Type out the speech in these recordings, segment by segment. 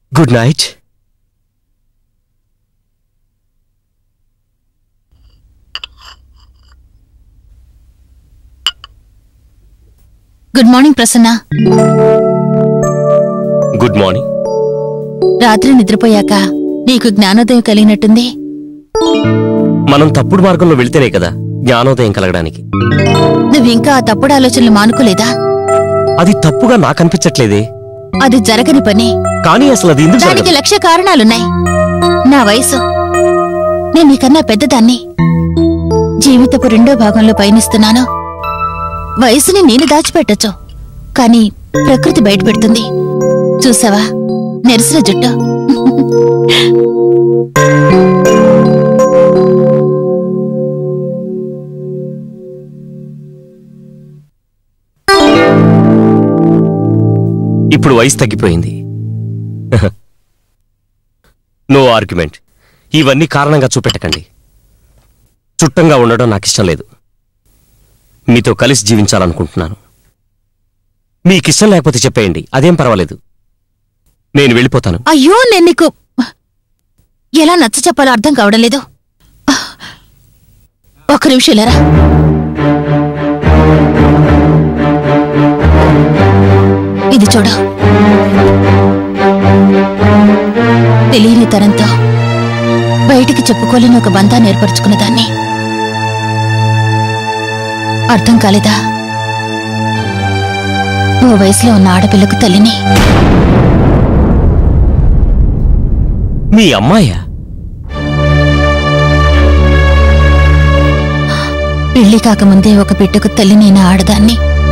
Good night good morning Prasanna good morning రాత్రి నిద్రపోయాక నీకు జ్ఞానోదయం కలిగినట్టుంది మనం తప్పుడు మార్గంలో వెళ్తేనే కదా జ్ఞానోదయం కలగడానికి నువ్వింకా ఆ తప్పుడు ఆలోచనలు మానుకోలేదా అది తప్పుగా నాకు అనిపించట్లేదే అది జరగని పని కానీ అసలు అది ఎందుకు దానికి జరగదు? లక్ష కారణాలున్నాయి నా వయసు నేను నీకన్నా పెద్దదాన్ని జీవితపు రెండో భాగంలో పయనిస్తున్నాను వయసుని నేను దాచిపెట్టొచ్చు కానీ ప్రకృతి బయటపెడుతుంది చూసావా నెరసిన జుట్టు ఇప్పుడు వయసు తగ్గిపోయింది నో ఆర్గ్యుమెంట్ ఇవన్నీ కారణంగా చూపెట్టకండి చుట్టంగా ఉండడం నాకు ఇష్టం లేదు మీతో కలిసి జీవించాలనుకుంటున్నాను మీకిష్టం లేకపోతే చెప్పేయండి అదేం పర్వాలేదు నేను వెళ్ళిపోతాను అయ్యో నేను నీకు ఎలా నచ్చ చెప్పాలో అర్థం కావడం లేదు ఒక్క నిమిషం లేరా ఇది చూడు తెలియని తరంతో బయటికి చెప్పుకోలేని ఒక బంధాన్ని ఏర్పరచుకున్న దాన్ని అర్థం కాలేదా ఓ వయసులో ఉన్న ఆడపిల్లకు తల్లిని మీ అమ్మాయా పెళ్లి కాకముందే ఒక బిడ్డకు తల్లినైన ఆడదాన్ని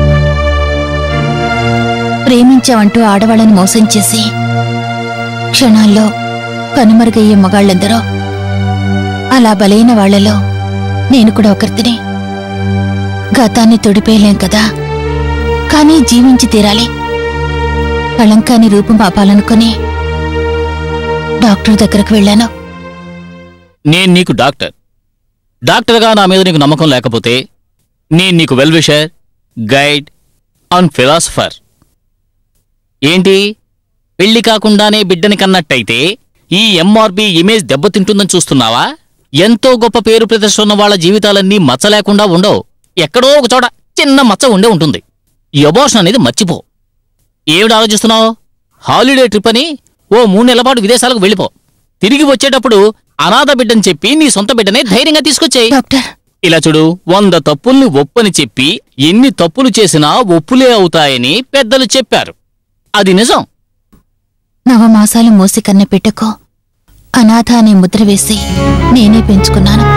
ప్రేమించావంటూ ఆడవాళ్ళని మోసం చేసి క్షణాల్లో కనుమరుగయ్యే మగాళ్ళెందరో అలా బలైన వాళ్లలో నేను కూడా ఒకరితిని గతాన్ని తొడిపేయలేం కదా కానీ జీవించి తీరాలి కళంకాన్ని రూపం ఆపాలనుకుని డాక్టర్ దగ్గరకు వెళ్ళాను నేను నీకు డాక్టర్ డాక్టర్గా నా మీద నీకు నమ్మకం లేకపోతే నేను నీకు well wisher guide and philosopher ఏంటి పెళ్లి కాకుండానే బిడ్డని కన్నట్టయితే ఈ ఎంఆర్బి ఇమేజ్ దెబ్బతింటుందని చూస్తున్నావా ఎంతో గొప్ప పేరు ప్రతిష్ట ఉన్న వాళ్ళ జీవితాలన్నీ మచ్చ లేకుండా ఉండవు ఎక్కడో ఒక చోట చిన్న మచ్చ ఉండే ఉంటుంది ఈ అబోషన్ అనేది మర్చిపో ఏమిటి ఆలోచిస్తున్నావు హాలిడే ట్రిప్ అని ఓ మూడు నెలల పాటు విదేశాలకు వెళ్ళిపో తిరిగి వచ్చేటప్పుడు అనాథ బిడ్డని చెప్పి నీ సొంత బిడ్డనే ధైర్యంగా తీసుకొచ్చేయి డాక్టర్ ఇలా చూడు వంద తప్పుల్ని ఒప్పని చెప్పి ఎన్ని తప్పులు చేసినా ఒప్పులే అవుతాయని పెద్దలు చెప్పారు అది నిజం నవమాసాలు మోసి కన్న బిడ్డకు అనాథ అనే ముద్ర వేసి నేనే పెంచుకున్నాను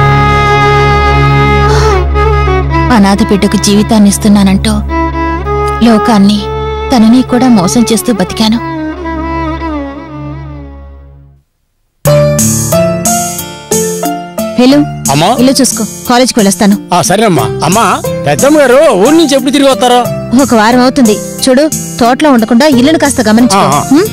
అనాథ బిడ్డకు జీవితాన్ని ఇస్తున్నానంటూ లోకాన్ని తనని కూడా మోసం చేస్తూ బతికాను హలో అమ్మా ఇల్లు చూసుకో కాలేజ్కి వెళ్ళొస్తాను ఆ సరేనమ్మా అమ్మా పెద్దమ్మ గారు ఊరి నుంచి ఎప్పుడు తిరిగి వస్తారో ఒక వారం అవుతుంది చూడు తోటలో ఉండకుండా ఇల్లును కాస్త గమనించుకో ఆహా. హ్మ్?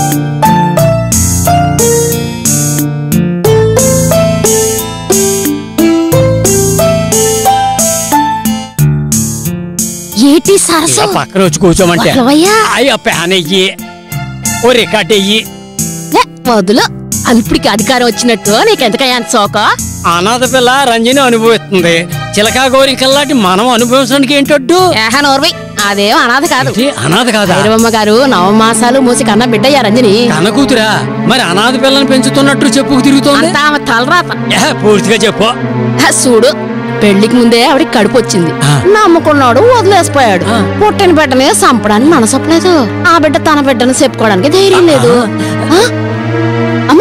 ఏటి ఇలా సరసం పక్కన వచ్చి కూర్చోమంటే వదలవయ్యా. అయ్య ప్యాన్ అయ్యి ఓ రికార్డ్ అయ్యి లే, వదులు అల్పుడికి అధికారం వచ్చినట్టు నీకెంతకయ్యా అంత సోక అనాథ పిల్ల రంజని అనుభవిస్తుంది చిలకా గోరికల్లాంటి మనం అనుభవించడానికి ఏంటొడ్డు ఏహ నోర్వై అదేం అనాథ కాదు ఏంటి? అనాథ కాదా భైరవమ్మ గారు నవమాసాలు మూసి కన్న బిడ్డయ్యా రంజని కన్న కూతురా మరి అనాథ పిల్లని పెంచుతున్నట్టు చెప్పుకు తిరుగుతోంది అంతా ఆమె తలరాత ఏ, పూర్తిగా చెప్పు హ, చూడు పెళ్లికి ముందే ఆవిడకి కడుపు వచ్చింది ఆ. నమ్ముకున్నాడు వదిలేసిపోయాడు ఆ. పుట్టిన బిడ్డని చంపడానికి మనసొప్పలేదు ఆ బిడ్డ తన బిడ్డను చెప్పుకోవడానికి ధైర్యం లేదు ఆ? అమ్మో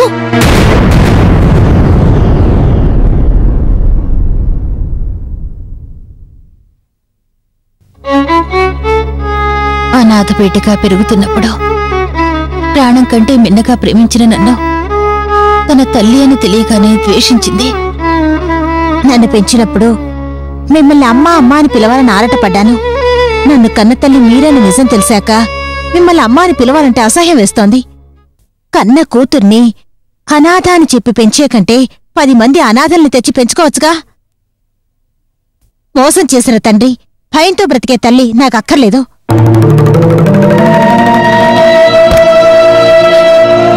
అనాథ బిడ్డగా పెరుగుతున్నప్పుడు ప్రాణం కంటే మిన్నగా ప్రేమించిన నన్ను తన తల్లి అని తెలియగానే ద్వేషించింది నన్ను పెంచినప్పుడు మిమ్మల్ని అమ్మా అమ్మా అని పిలవాలని ఆరటపడ్డాను నన్ను కన్న తల్లి మీరని నిజం తెలిసాక మిమ్మల్ని అమ్మా అని పిలవాలంటే అసహ్యం వేస్తోంది కన్న కూతుర్ని అనాథ అని చెప్పి పెంచే కంటే పది మంది అనాథల్ని తెచ్చి పెంచుకోవచ్చుగా మోసం చేసిన తండ్రి భయంతో బ్రతికే తల్లి నాకు అక్కర్లేదు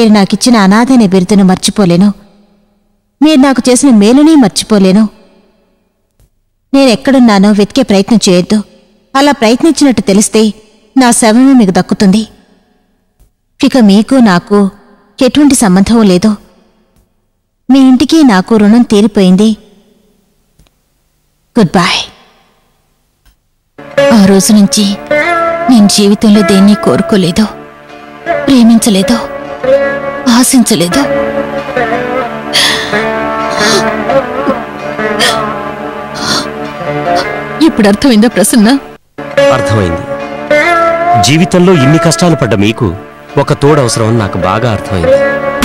మీరు నాకిచ్చిన అనాథ అనే బిరుదును మర్చిపోలేను మీరు నాకు చేసిన మేలుని మర్చిపోలేను నేనెక్కడున్నానో వెతికే ప్రయత్నం చేయొద్దు అలా ప్రయత్నించినట్టు తెలిస్తే నా శవమే మీకు దక్కుతుంది ఇక మీకు నాకు ఎటువంటి సంబంధం లేదు మీ ఇంటికి నాకు రుణం తీరిపోయింది గుడ్ బాయ్ ఆ రోజు నుంచి నేను జీవితంలో దేన్ని కోరుకోలేదు ప్రేమించలేదు ఆశించలేదు ఇప్పుడు అర్థమైందా ప్రసన్న అర్థమైంది జీవితంలో ఇన్ని కష్టాలు పడ్డ మీకు ఒక తోడు అవసరం అని నాకు బాగా అర్థమైంది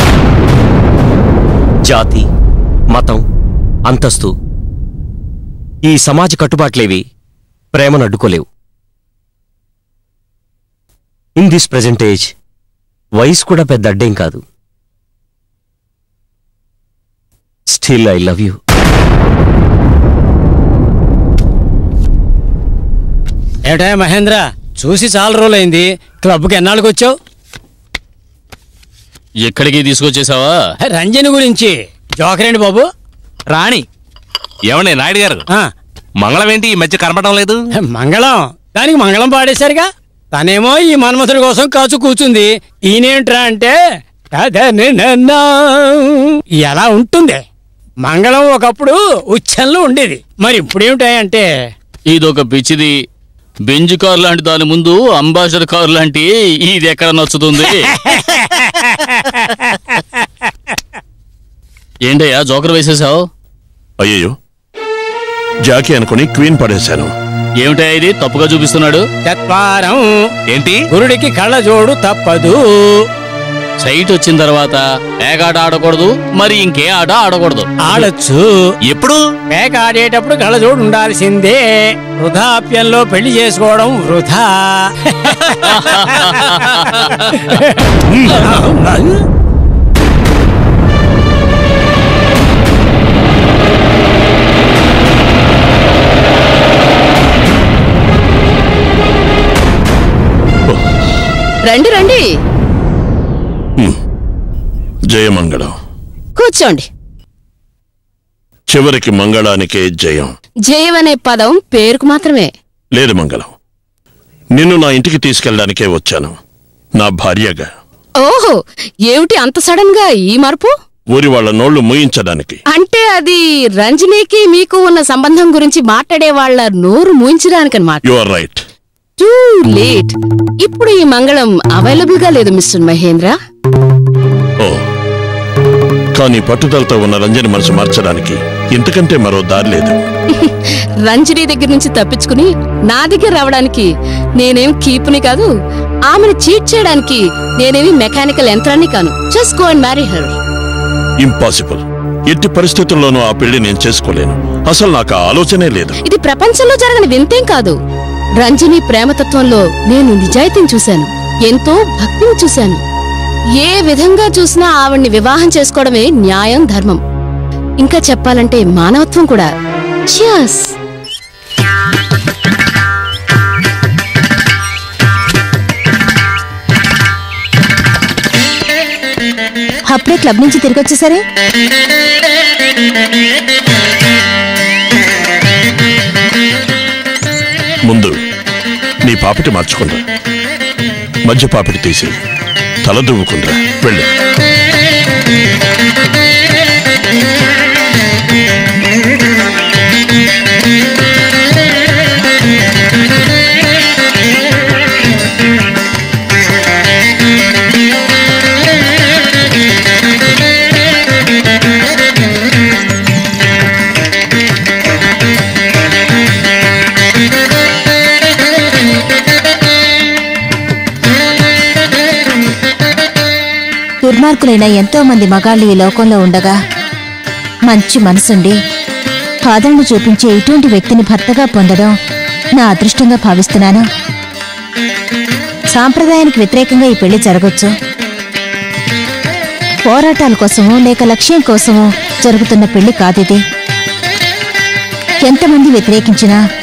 జాతి మతం అంతస్తు ఈ సమాజ కట్టుబాట్లేవి ప్రేమను అడ్డుకోలేవు ఇన్ దిస్ ప్రజెంట్ ఏజ్ వయసు కూడా పెద్ద అడ్డేం కాదు స్టిల్ ఐ లవ్ యూ ఏమిటా మహేంద్ర చూసి చాలా రోజులైంది క్లబ్కి ఎన్నాళ్ళకి వచ్చావు ఎక్కడికి తీసుకొచ్చేసావా రంజని గురించి జోకరేంటి బాబు రాణి ఏమండి నాయుడు గారు ఆ, మంగళం ఏంటి ఈ మధ్య కనపడడం లేదు మంగళం దానికి మంగళం పాడేశారుగా తనేమో ఈ మన్మథుడి కోసం కాచు కూర్చుంది ఈయనేంట్రా అంటే "తదనినన్నా." ఎలా ఉంటుంది మంగళం ఒకప్పుడు ఉచ్చంలో ఉండేది మరి ఇప్పుడు ఏమిటాయంటే ఇదొక పిచ్చిది బెంజ్ కార్ లాంటి దాని ముందు అంబాసిడర్ కార్ లాంటి ఇది ఎక్కడ నచ్చుతుంది ఏంటయ్యా జోకర్ వేసేసావు అయ్యయ్యో జాకీ అనుకుని క్వీన్ పడేశాను ఏమిటయ్యా ఇది తప్పుగా చూపిస్తున్నాడు తత్వారం ఏంటి గురుడికి కళ్ళ జోడు తప్పదు సైట్ వచ్చిన తర్వాత పేకాట ఆడకూడదు మరి ఇంకే ఆట ఆడకూడదు ఆడొచ్చు ఎప్పుడు పేక ఆడేటప్పుడు కళ్ళజోడు ఉండాల్సిందే వృధాప్యంలో పెళ్లి చేసుకోవడం వృధా రండి రండి జయమంగళం కూర్చోండి చివరికి మంగళానికే జయం జయం అనే పదం పేరుకు మాత్రమే లేదు మంగళం నిన్ను నా ఇంటికి తీసుకెళ్ళడానికే వచ్చాను నా భార్యగా ఓహో ఏమిటి అంత సడన్ గా ఈ మార్పు ఊరి వాళ్ళ నోళ్లు మూయించడానికి అంటే అది రంజనీకి మీకు ఉన్న సంబంధం గురించి మాట్లాడే వాళ్ళ నోరు మూయించడానికనమాట you are right too late ఇప్పుడు ఈ మంగళం అవైలబుల్ గా లేదు మిస్టర్ మహేంద్ర ఓ కానీ పట్టుదలతో ఉన్న రంజని మనసు మార్చడానికి ఇంతకంటే మరో దారి లేదు రంజనీ దగ్గర నుంచి తప్పించుకుని నా దగ్గర రావడానికి నేనేం కీపుని కాదు ఆమెను చీట్ చేయడానికి నేనేమి మెకానికల్ యంత్రాన్ని కాను just go and marry her impossible ఎట్టి పరిస్థితుల్లోనూ ఆ పెళ్లి నేను చేసుకోలేను అసలు నాకు ఆ ఆలోచనే లేదు ఇది ప్రపంచంలో జరగని వింతేం కాదు రంజని ప్రేమతత్వంలో నేను నిజాయితీని చూశాను ఎంతో భక్తిని చూశాను ఏ విధంగా చూసినా ఆవిడ్ని వివాహం చేసుకోవడమే న్యాయం ధర్మం ఇంకా చెప్పాలంటే మానవత్వం కూడా Cheers. అప్పుడే క్లబ్ నుంచి తిరిగి వచ్చేసరే ముందు నీ పాపిటి మార్చుకుందా మధ్య పాపిటి తీసి తల దువ్వుకుందా వెళ్ళు దుర్మార్గులైన ఎంతో మంది మగాళ్ళు ఈ లోకంలో ఉండగా మంచి మనసుండి ఆదరణ చూపించే ఇటువంటి వ్యక్తిని భర్తగా పొందడం నా అదృష్టంగా భావిస్తున్నాను సాంప్రదాయానికి వ్యతిరేకంగా ఈ పెళ్లి జరగొచ్చు పోరాటాల కోసమో లేక లక్ష్యం కోసమో జరుగుతున్న పెళ్లి కాదిది ఎంతమంది వ్యతిరేకించినా